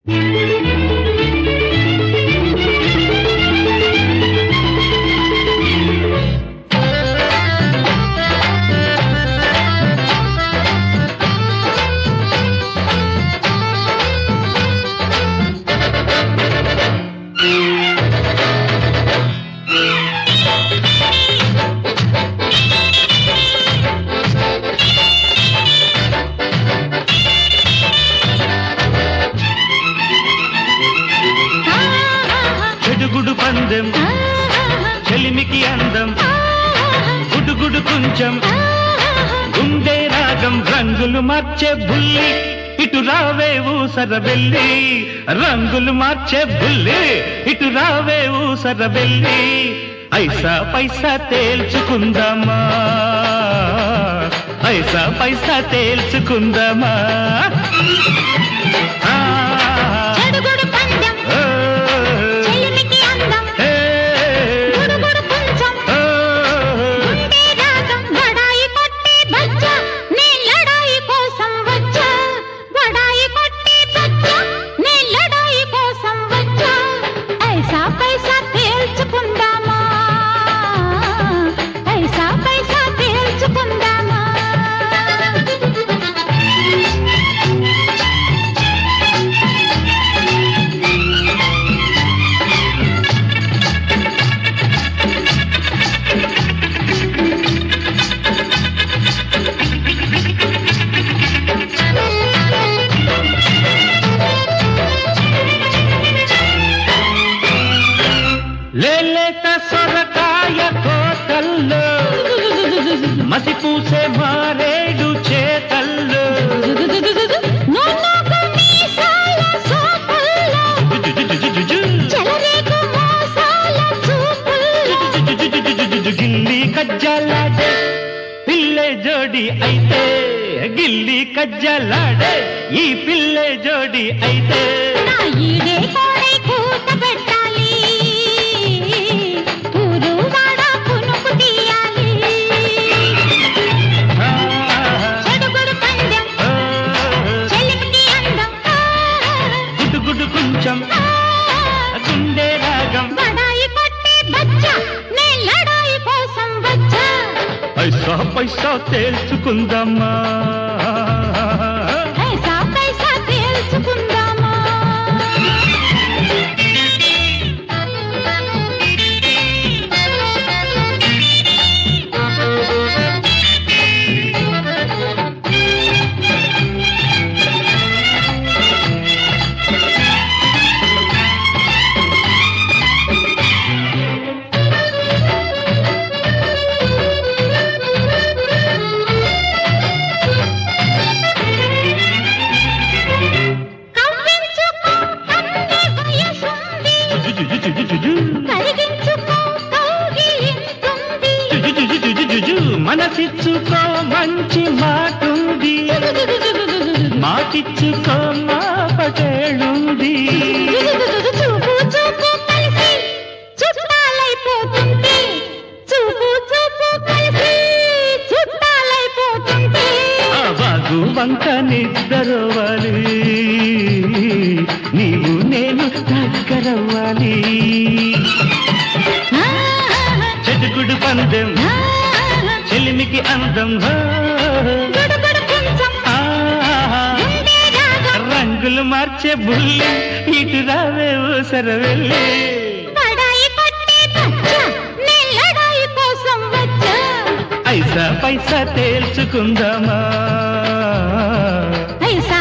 చెడుగుడు పందెం చెలిమికి అందం గుడుగుడు కొంచెం గుండె రాగం రంగులు మార్చే బుల్లి ఇటు రావే ఊసర వెళ్ళి రంగులు మార్చే బుల్లి ఇటు రావే ఊసర వెళ్ళి ఐసా పైసా తేల్చుకుందామా ఐసా పైసా తేల్చుకుందామా ఆ, చెడుగుడు పందెం ఓ, చెలిమికి అందం ఏ, గుడుగుడు కొంచెం ఓ, గుండె రాగం గడాయి కొట్టి బచ్చ నీ లడాయి కోసం వచ్చా గడాయి కొట్టి బచ్చ నీ లడాయి కోసం వచ్చా ఐసా పైసా తేల్చుకుందామా ఐసా పైసా తేల్చుకుందామా లేలేత సొరకాయ కోతల్లో మసి పూసే మారేడు చేతల్లో నోనోకు మీసాల సోపుల్లో జుజుజుజుజుజు. చెలరేగు మోసాల చూపుల్లో జుజుజుజుజుజు. గిల్లి కజ్జలాడే పిల్లె జోడి అయితే గిల్లి కజ్జలాడే ఈ పిల్లె జోడి అయితే నా ఈడే కోడై కూత పెట్టాలి ఊరు వాడ పునుకు తీయాలి ఆ, చెడుగుడు పందెం ఆ, చెలిమికి అందం గుడు గుడు కొంచెం గుండె రాగం బడాయి కొట్టి బచ్చ నే లడాయి కోసం వచ్చా పైసా పైసా తేల్చుకుందామా ఐసా పైసా తేల్చుకుందామా కవ్వించుకో కన్నె వయసుంది జుజుజుజుజుజు. కరిగించుకో కౌగిలింతుంది జుజుజుజుజుజు. మనసిచ్చుకో మంచి మాటుంది మాటిచ్చుకో మా పటేళుంది చూపు చూపు కలిసి చుట్టాలైపోతుంది చూపు చూపు కలిసి చుట్టాలైపోతుంది ఆ బాగు వంక నిద్రవాలి నీవు నేను దగ్గరవ్వాలి ఆ, చెడుగుడు పందెం ఆ, చెలిమికి అందం హో. గుడుగుడు కొంచెం ఆ, గుండె రాగం రంగులు మార్చే బుల్లి ఇటు రావే ఊసర వెళ్ళి బడాయి కొట్టే బచ్చ నీ లడాయి కోసం వచ్చా ఐసా పైసా తేల్చుకుందామా ఐసా